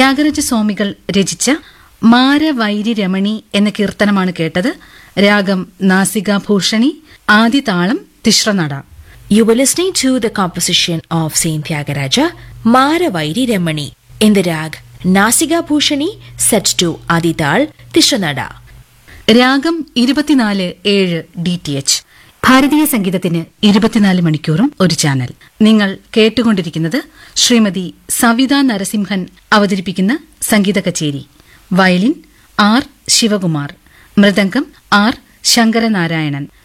ത്യാഗരാജ സ്വാമികൾ രചിച്ച മാരവൈരി രമണി എന്ന കീർത്തനമാണ് കേട്ടത് രാഗം നാസികാഭൂഷണി ആദിതാളം തിശ്രനട You were listening to the composition of Saint Tyagaraja, Maravairi Ramani, in the rag Nasiga Bhushani, set to Adidal Tishanada. രാഗം ഇരുപത്തിനാല് ഏഴ് ഡി ടി എച്ച് ഭാരതീയ സംഗീതത്തിന് ഇരുപത്തിനാല് മണിക്കൂറും ഒരു ചാനൽ നിങ്ങൾ കേട്ടുകൊണ്ടിരിക്കുന്നത് ശ്രീമതി സവിത നരസിംഹൻ അവതരിപ്പിക്കുന്ന സംഗീത കച്ചേരി violin R Sivakumar mridangam R Sankaranarayanan